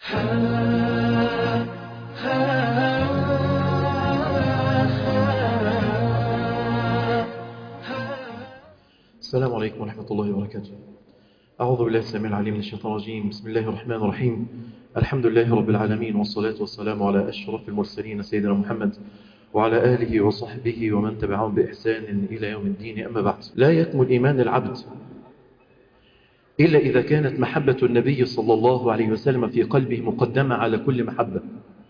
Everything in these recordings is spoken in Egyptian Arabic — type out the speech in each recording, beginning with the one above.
السلام عليكم ورحمة الله وبركاته أعوذ بالله السميع العليم من الشيطان الرجيم بسم الله الرحمن الرحيم الحمد لله رب العالمين والصلاة والسلام على أشرف المرسلين سيدنا محمد وعلى آله وصحبه ومن تبعهم بإحسان إلى يوم الدين أما بعد لا يكمل إيمان العبد إلا إذا كانت محبة النبي صلى الله عليه وسلم في قلبه مقدمة على كل محبة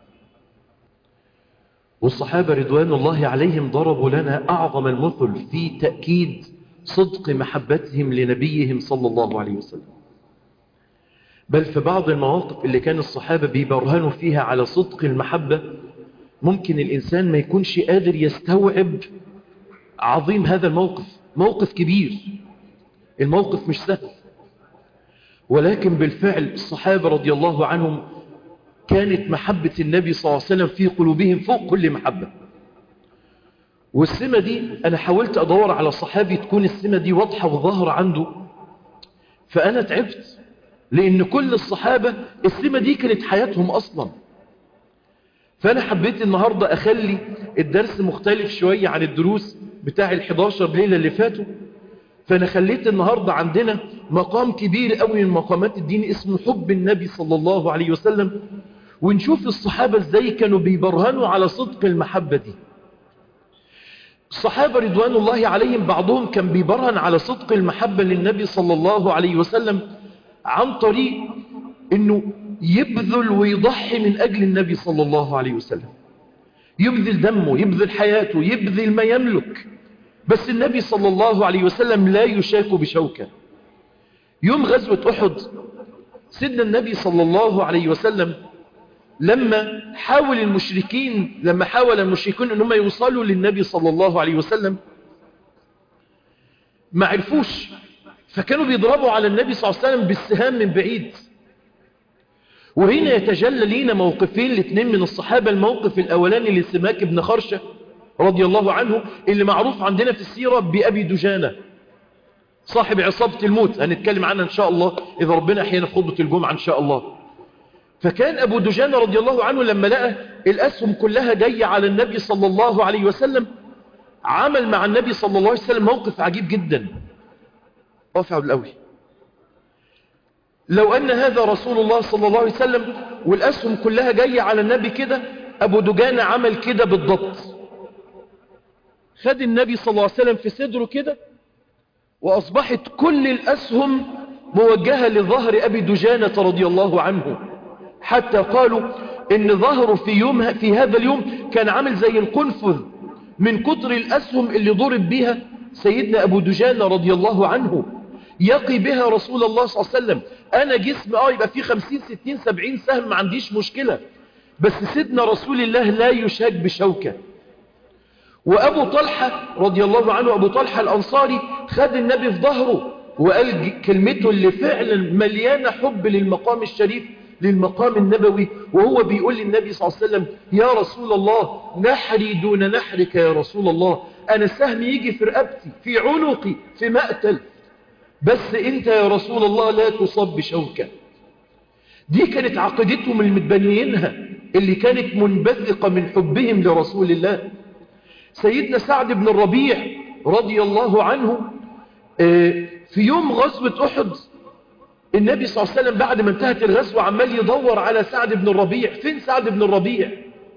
والصحابة رضوان الله عليهم ضربوا لنا أعظم المثل في تأكيد صدق محبتهم لنبيهم صلى الله عليه وسلم بل في بعض المواقف اللي كان الصحابة بيبرهنوا فيها على صدق المحبة ممكن الإنسان ما يكونش قادر يستوعب عظيم هذا الموقف موقف كبير الموقف مش سهل ولكن بالفعل الصحابة رضي الله عنهم كانت محبة النبي صلى الله عليه وسلم في قلوبهم فوق كل محبة والسمة دي أنا حاولت أدور على صحابي تكون السمة دي واضحة وظاهرة عنده فأنا تعبت لأن كل الصحابة السمة دي كانت حياتهم أصلا فأنا حبيت النهاردة أخلي الدرس مختلف شوية عن الدروس بتاع الحداشر ليلة اللي فاتوا فأنا خليت النهاردة عندنا مقام كبير قوي من مقامات الدين اسمه حب النبي صلى الله عليه وسلم ونشوف الصحابة ازاي كانوا بيبرهنوا على صدق المحبة دي الصحابة رضوان الله عليهم بعضهم كان بيبرهن على صدق المحبة للنبي صلى الله عليه وسلم عن طريق انه يبذل ويضحي من اجل النبي صلى الله عليه وسلم يبذل دمه يبذل حياته يبذل ما يملك بس النبي صلى الله عليه وسلم لا يشاك بشوكة يوم غزوة أحد سيدنا النبي صلى الله عليه وسلم لما حاول المشركين لما حاول المشركون انهم يوصلوا للنبي صلى الله عليه وسلم ما عرفوش فكانوا بيضربوا على النبي صلى الله عليه وسلم بالسهام من بعيد وهنا يتجلى لينا موقفين الاثنين من الصحابة الموقف الأولاني لسماك بن خرشة رضي الله عنه اللي معروف عندنا في السيرة بأبي دجانة صاحب عصابة الموت هنتكلم عنها إن شاء الله إذا ربنا أحيانا في خطبة الجمعة إن شاء الله فكان أبو دجانة رضي الله عنه لما لقى الأسهم كلها جاية على النبي صلى الله عليه وسلم عمل مع النبي صلى الله عليه وسلم موقف عجيب جدا رافع بالقوي لو أن هذا رسول الله صلى الله عليه وسلم والأسهم كلها جاية على النبي كده أبو دجانة عمل كده بالضبط خد النبي صلى الله عليه وسلم في صدره كده وأصبحت كل الأسهم موجهة لظهر أبي دجانة رضي الله عنه حتى قالوا إن ظهره في, يوم في هذا اليوم كان عامل زي القنفذ من كتر الأسهم اللي ضرب بها سيدنا أبو دجانة رضي الله عنه يقي بها رسول الله صلى الله عليه وسلم أنا جسم آه يبقى فيه خمسين ستين سبعين سهم ما عنديش مشكلة بس سيدنا رسول الله لا يشاك بشوكة وأبو طلحة رضي الله عنه أبو طلحة الأنصاري خد النبي في ظهره وقال كلمته اللي فعلا مليانة حب للمقام الشريف للمقام النبوي وهو بيقول للنبي صلى الله عليه وسلم يا رسول الله نحري دون نحرك يا رسول الله أنا سهم يجي في رقبتي في عنقي في مقتل بس أنت يا رسول الله لا تصاب بشوكة دي كانت عقيدتهم المتبنيينها اللي كانت منبثقة من حبهم لرسول الله سيدنا سعد بن الربيع رضي الله عنه في يوم غزوة أحد النبي صلى الله عليه وسلم بعد ما انتهت الغزوة عمال يدور على سعد بن الربيع فين سعد بن الربيع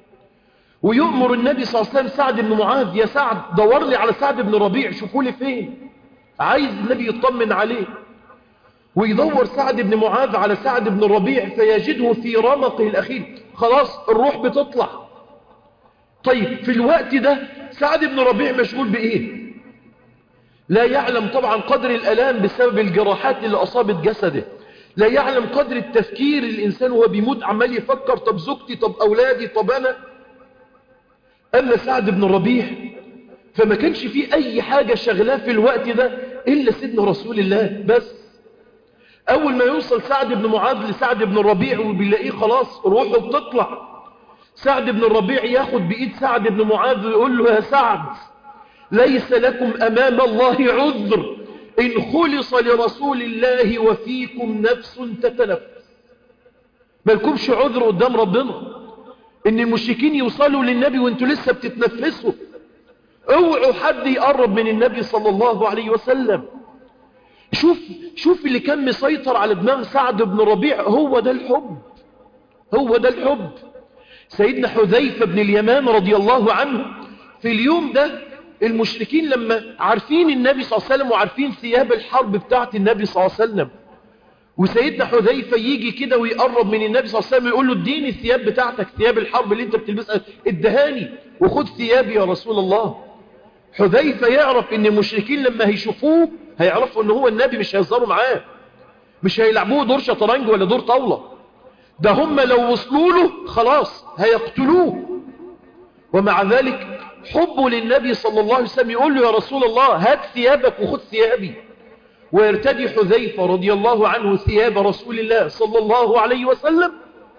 ويؤمر النبي صلى الله عليه وسلم سعد بن معاذ يا سعد دور لي على سعد بن الربيع شوفوا لي فين عايز النبي يطمن عليه ويدور سعد بن معاذ على سعد بن الربيع فيجده في رمقه الأخير خلاص الروح بتطلع طيب في الوقت ده سعد بن ربيع مشغول بإيه لا يعلم طبعا قدر الألام بسبب الجراحات اللي أصابت جسده لا يعلم قدر التفكير الإنسان وهو بيموت عمال يفكر طب زوجتي طب أولادي طب أنا أما سعد بن ربيع فما كانش فيه أي حاجة شغلاه في الوقت ده إلا سيدنا رسول الله بس أول ما يوصل سعد بن معاذ لسعد بن الربيع وبيلاقيه خلاص روحه بتطلع سعد بن الربيع ياخد بإيد سعد بن معاذ ويقول له يا سعد ليس لكم أمام الله عذر إن خلص لرسول الله وفيكم نفس تتنفس مالكمش عذر قدام ربنا ان المشركين يوصلوا للنبي وانتوا لسه بتتنفسوا اوعوا حد يقرب من النبي صلى الله عليه وسلم شوف شوف اللي كان مسيطر على دماغ سعد بن ربيع هو ده الحب هو ده الحب سيدنا حذيفة بن اليمان رضي الله عنه في اليوم ده المشركين لما عارفين النبي صلى الله عليه وسلم وعارفين ثياب الحرب بتاعت النبي صلى الله عليه وسلم وسيدنا حذيفة يجي كده ويقرب من النبي صلى الله عليه وسلم يقول له اديني الثياب بتاعتك ثياب الحرب اللي انت بتلبسها ادهاني وخد ثيابي يا رسول الله حذيفة يعرف ان المشركين لما هيشوفوه هيعرفوا ان هو النبي مش هيهزروا معاه مش هيلعبوه دور شطرنج ولا دور طاولة ده هم لو وصلوا له خلاص هيقتلوه ومع ذلك حبه للنبي صلى الله عليه وسلم يقول له يا رسول الله هات ثيابك وخذ ثيابي ويرتدي حذيفة رضي الله عنه ثياب رسول الله صلى الله عليه وسلم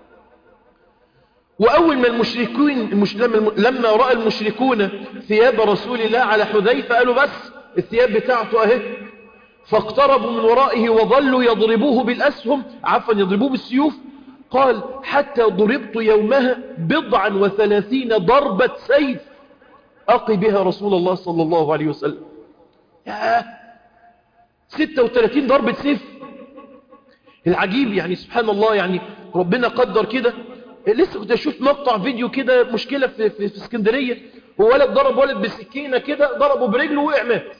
وأول ما المشركين المش... لما رأى المشركون ثياب رسول الله على حذيفة قالوا بس الثياب بتاعته اهي فاقتربوا من ورائه وظلوا يضربوه بالأسهم عفوا يضربوه بالسيوف قال حتى ضربت يومها بضعا وثلاثين ضربة سيف أقي بها رسول الله صلى الله عليه وسلم ياه 36 ضربة سيف العجيب يعني سبحان الله يعني ربنا قدر كده لسه كنت اشوف مقطع فيديو كده مشكلة في, في, في اسكندرية وولد ضرب ولد بسكينة كده ضربه برجله وقع مات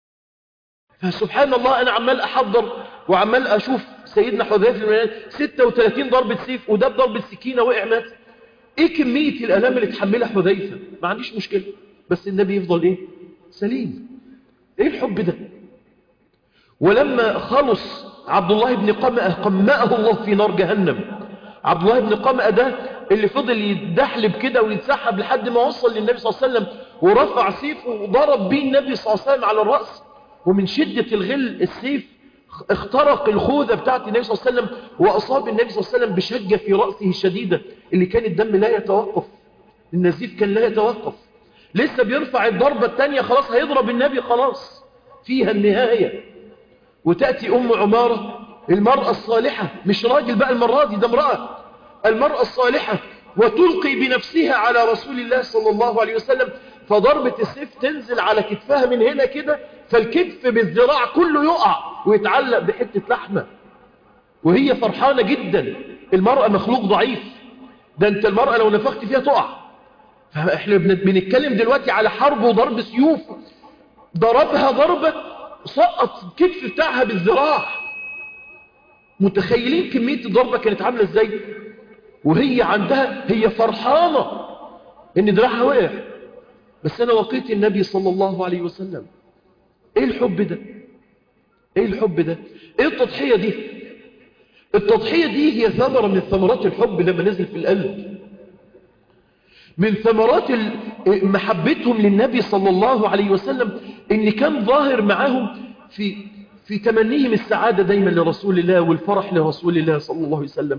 فسبحان الله انا عمال احضر وعمال اشوف سيدنا حذيفه 36 ضربة سيف وده بضربة سكينة وقع مات ايه كمية الالام اللي تحملها حذيفة ما عنديش مشكلة بس النبي يفضل ايه سليم ايه الحب ده ولما خلص عبد الله بن قمأة قمأه الله في نار جهنم عبد الله بن قمأة ده اللي فضل يتدحلب كده ويتسحب لحد ما وصل للنبي صلى الله عليه وسلم ورفع سيفه وضرب بيه النبي صلى الله عليه وسلم على الرأس ومن شدة الغل السيف اخترق الخوذة بتاعت النبي صلى الله عليه وسلم وأصاب النبي صلى الله عليه وسلم بشجة في رأسه الشديدة اللي كان الدم لا يتوقف النزيف كان لا يتوقف لسه بيرفع الضربة الثانية خلاص هيضرب النبي خلاص فيها النهاية وتأتي أم عمارة المرأة الصالحة مش راجل بقى المرة دي ده امرأة المرأة الصالحة وتلقي بنفسها على رسول الله صلى الله عليه وسلم فضربة السيف تنزل على كتفها من هنا كده فالكتف بالذراع كله يقع ويتعلق بحتة لحمة وهي فرحانة جدا المرأة مخلوق ضعيف ده انت المرأة لو نفخت فيها تقع فاحنا بنتكلم دلوقتي على حرب وضرب سيوف ضربها ضربة سقط الكتف بتاعها بالذراع متخيلين كمية الضربة كانت عاملة ازاي وهي عندها هي فرحانة ان دراعها وقع بس انا وقيت النبي صلى الله عليه وسلم ايه الحب ده ايه الحب ده ايه التضحية دي التضحية دي هي ثمرة من ثمرات الحب لما نزل في القلب من ثمرات محبتهم للنبي صلى الله عليه وسلم ان كان ظاهر معاهم في في تمنيهم السعادة دايما لرسول الله والفرح لرسول الله صلى الله عليه وسلم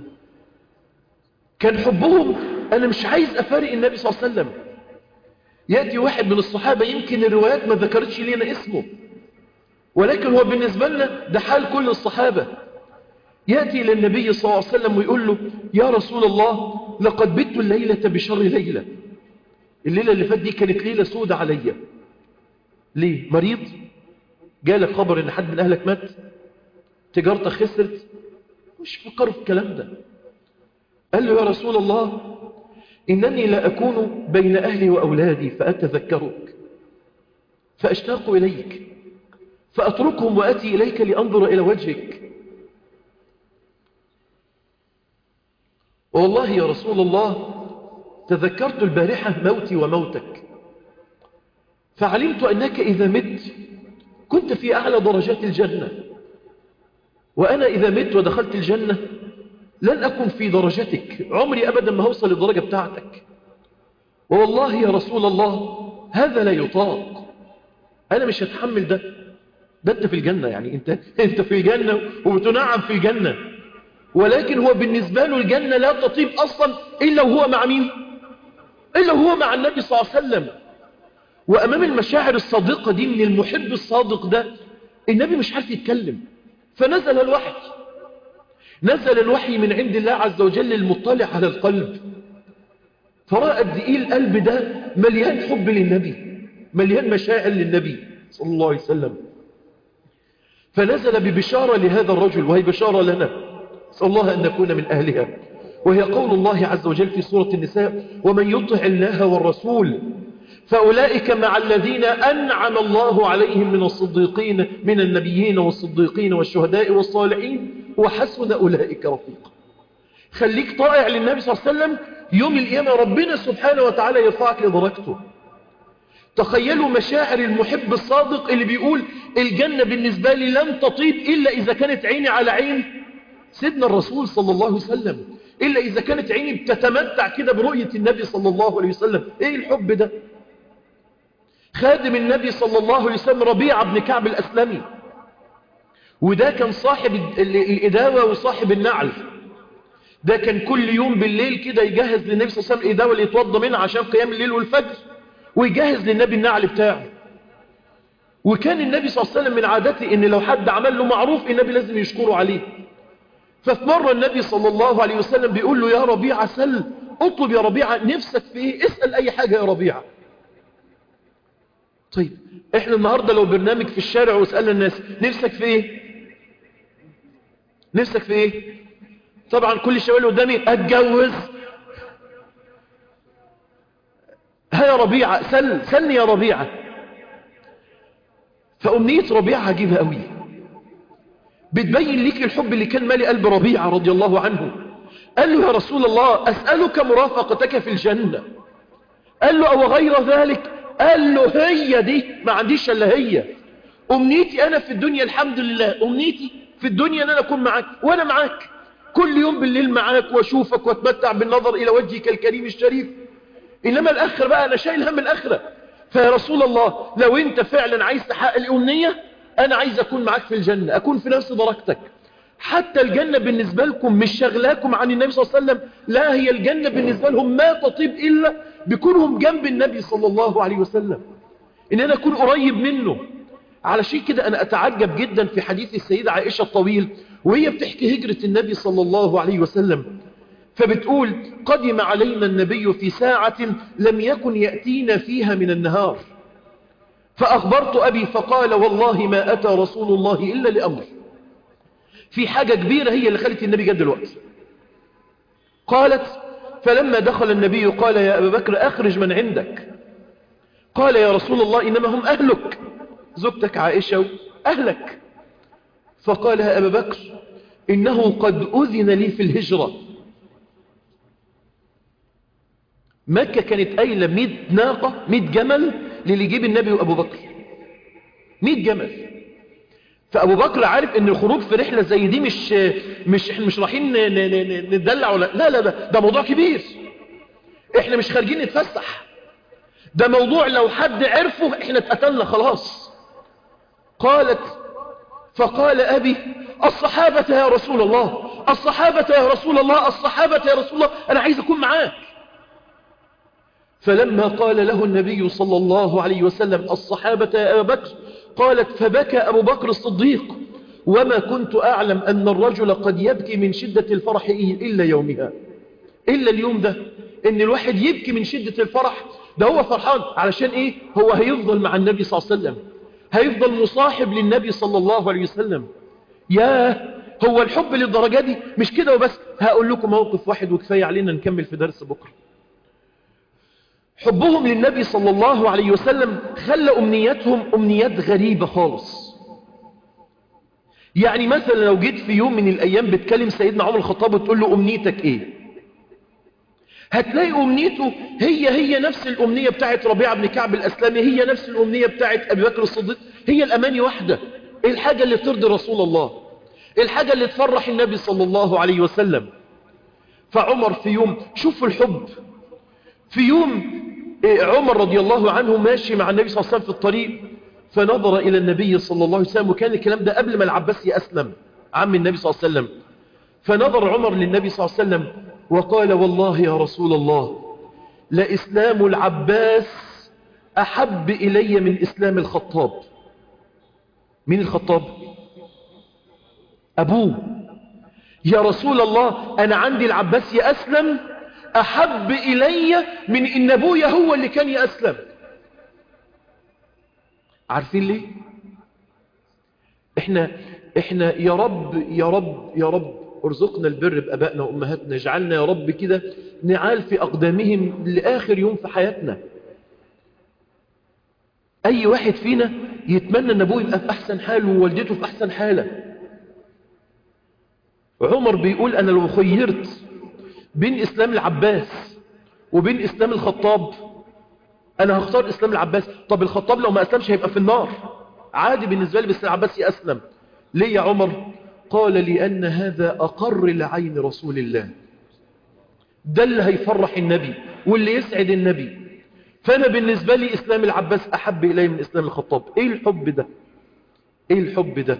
كان حبهم أنا مش عايز أفارق النبي صلى الله عليه وسلم يأتي واحد من الصحابة يمكن الروايات ما ذكرتش لنا اسمه ولكن هو بالنسبة لنا ده حال كل الصحابة يأتي إلى النبي صلى الله عليه وسلم ويقول له يا رسول الله لقد بت الليلة بشر ليلة الليلة اللي فات دي كانت ليلة سودة عليا ليه مريض جالك خبر ان حد من اهلك مات تجارتك خسرت مش فكروا في الكلام ده قال له يا رسول الله إنني لا أكون بين أهلي وأولادي فأتذكرك فأشتاق إليك فأتركهم وأتي إليك لأنظر إلى وجهك والله يا رسول الله تذكرت البارحة موتي وموتك فعلمت أنك إذا مت كنت في أعلى درجات الجنة وأنا إذا مت ودخلت الجنة لن أكن في درجتك عمري أبدا ما هوصل للدرجة بتاعتك والله يا رسول الله هذا لا يطاق أنا مش هتحمل ده ده أنت في الجنة يعني أنت, أنت في الجنة وبتنعم في الجنة ولكن هو بالنسبة له الجنة لا تطيب أصلا إلا وهو مع مين إلا وهو مع النبي صلى الله عليه وسلم وأمام المشاعر الصادقة دي من المحب الصادق ده النبي مش عارف يتكلم فنزل الوحي نزل الوحي من عند الله عز وجل المطلع على القلب فرأى قد ايه القلب ده مليان حب للنبي مليان مشاعر للنبي صلى الله عليه وسلم فنزل ببشارة لهذا الرجل وهي بشارة لنا نسأل الله أن نكون من أهلها وهي قول الله عز وجل في سورة النساء ومن يطع الله والرسول فأولئك مع الذين أنعم الله عليهم من الصديقين من النبيين والصديقين والشهداء والصالحين وحسن أولئك رفيقا خليك طائع للنبي صلى الله عليه وسلم يوم القيامة ربنا سبحانه وتعالى يرفعك لدرجته تخيلوا مشاعر المحب الصادق اللي بيقول الجنة بالنسبة لي لن تطيب إلا إذا كانت عيني على عين سيدنا الرسول صلى الله عليه وسلم إلا إذا كانت عيني بتتمتع كده برؤية النبي صلى الله عليه وسلم إيه الحب ده خادم النبي صلى الله عليه وسلم ربيع بن كعب الأسلمي وده كان صاحب الإداوة وصاحب النعل ده كان كل يوم بالليل كده يجهز للنبي صلى الله عليه وسلم الإداوة اللي يتوضى منها عشان قيام الليل والفجر ويجهز للنبي النعل بتاعه وكان النبي صلى الله عليه وسلم من عادته ان لو حد عمل له معروف النبي لازم يشكره عليه ففي مرة النبي صلى الله عليه وسلم بيقول له يا ربيعة سل اطلب يا ربيعة نفسك في ايه اسأل اي حاجة يا ربيعة طيب احنا النهاردة لو برنامج في الشارع وسألنا الناس نفسك في ايه نفسك في ايه طبعا كل الشباب اللي قدامي اتجوز ها يا ربيعة سل سلني يا ربيعة فأمنية ربيعة عجيبة قوي بتبين ليك الحب اللي كان مالي قلب ربيعة رضي الله عنه قال له يا رسول الله أسألك مرافقتك في الجنة قال له أو غير ذلك قال له هي دي ما عنديش إلا هي أمنيتي أنا في الدنيا الحمد لله أمنيتي في الدنيا أن أنا أكون معاك وأنا معاك كل يوم بالليل معاك وأشوفك وأتمتع بالنظر إلى وجهك الكريم الشريف إنما الآخر بقى أنا شايل هم الآخرة فيا رسول الله لو أنت فعلا عايز تحقق الأمنية أنا عايز أكون معاك في الجنة أكون في نفس درجتك حتى الجنة بالنسبة لكم مش شغلاكم عن النبي صلى الله عليه وسلم لا هي الجنة بالنسبة لهم ما تطيب إلا بكونهم جنب النبي صلى الله عليه وسلم إن أنا أكون قريب منه على شيء كده أنا أتعجب جدا في حديث السيدة عائشة الطويل وهي بتحكي هجرة النبي صلى الله عليه وسلم فبتقول قدم علينا النبي في ساعة لم يكن يأتينا فيها من النهار فأخبرت أبي فقال والله ما أتى رسول الله إلا لأمر في حاجة كبيرة هي اللي خلت النبي جد الوقت قالت فلما دخل النبي قال يا أبا بكر أخرج من عندك قال يا رسول الله إنما هم أهلك زوجتك عائشة أهلك فقال يا أبا بكر إنه قد أذن لي في الهجرة مكة كانت قايلة 100 ناقة 100 جمل للي يجيب النبي وأبو بكر 100 جمل فأبو بكر عارف ان الخروج في رحلة زي دي مش مش احنا مش رايحين نتدلع ولا لا لا لا ده موضوع كبير احنا مش خارجين نتفسح ده موضوع لو حد عرفه احنا اتقتلنا خلاص قالت فقال أبي الصحابة يا رسول الله الصحابة يا رسول الله الصحابة يا رسول الله أنا عايز أكون معاك فلما قال له النبي صلى الله عليه وسلم الصحابة يا أبا بكر قالت فبكى أبو بكر الصديق وما كنت أعلم أن الرجل قد يبكي من شدة الفرح إلا يومها إلا اليوم ده إن الواحد يبكي من شدة الفرح ده هو فرحان علشان إيه هو هيفضل مع النبي صلى الله عليه وسلم هيفضل مصاحب للنبي صلى الله عليه وسلم ياه هو الحب للدرجة دي مش كده وبس هقول لكم موقف واحد وكفاية علينا نكمل في درس بكرة حبهم للنبي صلى الله عليه وسلم خلى أمنياتهم أمنيات غريبة خالص يعني مثلا لو جيت في يوم من الأيام بتكلم سيدنا عمر الخطاب وتقول له أمنيتك إيه هتلاقي أمنيته هي هي نفس الأمنية بتاعت ربيعة بن كعب الأسلامي هي نفس الأمنية بتاعت أبي بكر الصديق هي الأماني واحدة إيه الحاجة اللي ترضي رسول الله إيه الحاجة اللي تفرح النبي صلى الله عليه وسلم فعمر في يوم شوف الحب في يوم عمر رضي الله عنه ماشي مع النبي صلى الله عليه وسلم في الطريق فنظر إلى النبي صلى الله عليه وسلم وكان الكلام ده قبل ما العباسي أسلم عم النبي صلى الله عليه وسلم فنظر عمر للنبي صلى الله عليه وسلم وقال والله يا رسول الله لإسلام العباس أحب إلي من إسلام الخطاب مين الخطاب أبوه يا رسول الله أنا عندي العباس يأسلم أحب إلي من إن أبويا هو اللي كان يأسلم عارفين ليه احنا احنا يا رب يا رب يا رب ارزقنا البر بأبائنا وأمهاتنا اجعلنا يا رب كده نعال في أقدامهم لآخر يوم في حياتنا أي واحد فينا يتمنى أن أبوه يبقى في أحسن حال ووالدته في أحسن حالة عمر بيقول أنا لو خيرت بين إسلام العباس وبين إسلام الخطاب أنا هختار إسلام العباس طب الخطاب لو ما أسلمش هيبقى في النار عادي بالنسبة لي بس العباس يأسلم ليه يا عمر قال لأن هذا أقر لعين رسول الله ده اللي هيفرح النبي واللي يسعد النبي فأنا بالنسبة لي إسلام العباس أحب إلي من إسلام الخطاب إيه الحب ده إيه الحب ده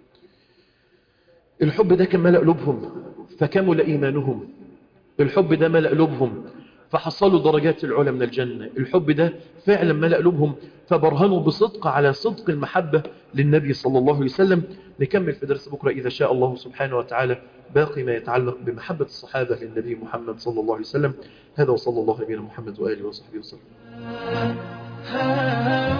الحب ده كان ملأ قلوبهم فكمل إيمانهم الحب ده ملأ قلوبهم فحصلوا درجات العلا من الجنة الحب ده فعلا ملأ قلوبهم فبرهنوا بصدق على صدق المحبة للنبي صلى الله عليه وسلم نكمل في درس بكرة إذا شاء الله سبحانه وتعالى باقي ما يتعلق بمحبة الصحابة للنبي محمد صلى الله عليه وسلم هذا وصلى الله نبينا محمد وآله وصحبه وسلم